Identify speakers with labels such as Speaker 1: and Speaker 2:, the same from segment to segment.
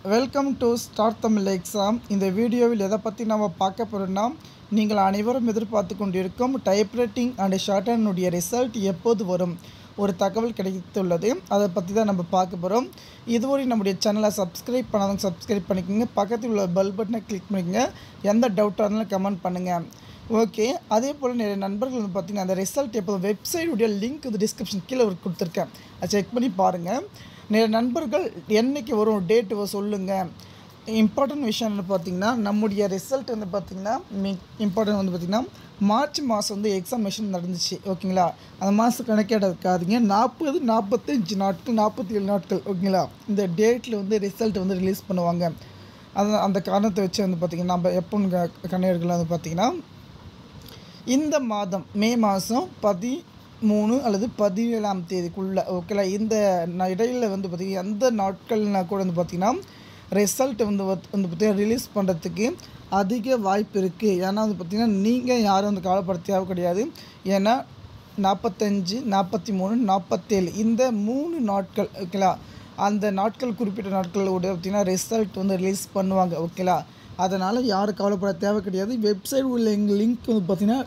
Speaker 1: welcome to start Tamil exam இந்த வீடியோவில் எதை பற்றி நம்ம பார்க்க போகிறோம்னா நீங்கள் அனைவரும் எதிர்பார்த்து கொண்டிருக்கும் டைப்ரைட்டிங் அண்ட் ஷார்ட்டனுடைய ரிசல்ட் எப்போது வரும் ஒரு தகவல் கிடைத்துள்ளது அதை பற்றி தான் நம்ம பார்க்க போகிறோம் இதுவரை நம்முடைய சேனலை சப்ஸ்கிரைப் பண்ணாதவங்க சப்ஸ்கிரைப் பண்ணிக்கோங்க பக்கத்தில் உள்ள பெல் பட்டனை கிளிக் பண்ணிக்கோங்க எந்த டவுட்டாக இருந்தாலும் கமெண்ட் பண்ணுங்கள் ஓகே அதே போல் நிறைய நண்பர்கள் வந்து பார்த்திங்கன்னா அந்த ரிசல்ட் எப்போ வெப்சைட்டுடைய லிங்க் வந்து டிஸ்கிரிப்ஷன் கீழே ஒரு கொடுத்துருக்கேன் அதை செக் பண்ணி பாருங்கள் நிறைய நண்பர்கள் என்னைக்கு வரும் டேட்டு சொல்லுங்கள் இம்பார்ட்டன்ட் விஷயம் என்ன பார்த்தீங்கன்னா நம்முடைய ரிசல்ட் வந்து பார்த்திங்கன்னா இம்பார்ட்டன்ட் வந்து பார்த்திங்கன்னா மார்ச் மாதம் வந்து எக்ஸாமினேஷன் நடந்துச்சு ஓகேங்களா அந்த மாதம் கணக்கேட இருக்காதுங்க நாற்பது நாற்பத்தஞ்சு நாட்கள் நாற்பத்தி ஏழு நாட்கள் ஓகேங்களா இந்த டேட்டில் வந்து ரிசல்ட் வந்து ரிலீஸ் பண்ணுவாங்க அது அந்த காரணத்தை வச்சு வந்து பார்த்திங்கன்னா நம்ம எப்போ கண்ணியர்கள் வந்து பார்த்திங்கன்னா இந்த மாதம் மே மாதம் பதிமூணு அல்லது பதினேழாம் தேதிக்குள்ளே ஓகேங்களா இந்த ந- இடையில வந்து பார்த்திங்கன்னா எந்த நாட்கள்னா கூட வந்து பார்த்திங்கன்னா ரிசல்ட் வந்து வந்து வந்து பார்த்திங்கன்னா ரிலீஸ் பண்ணுறதுக்கு அதிக வாய்ப்பு இருக்குது ஏன்னா வந்து பார்த்திங்கன்னா நீங்கள் யாரும் வந்து கவலைப்பட தேவை கிடையாது ஏன்னா நாற்பத்தஞ்சு நாற்பத்தி மூணு நாற்பத்தேழு இந்த மூணு நாட்கள் ஓகேங்களா அந்த நாட்கள் குறிப்பிட்ட நாட்களோட பார்த்திங்கன்னா ரிசல்ட் வந்து ரிலீஸ் பண்ணுவாங்க ஓகேங்களா அதனால் யாரும் கவலைப்பட தேவை கிடையாது வெப்சைட் உள்ள எங்கள் லிங்க் வந்து பார்த்திங்கன்னா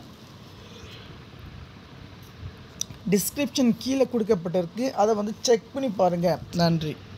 Speaker 1: டிஸ்கிரிப்ஷன் கீழே கொடுக்கப்பட்டிருக்கு அதை வந்து செக் பண்ணி பாருங்கள் நன்றி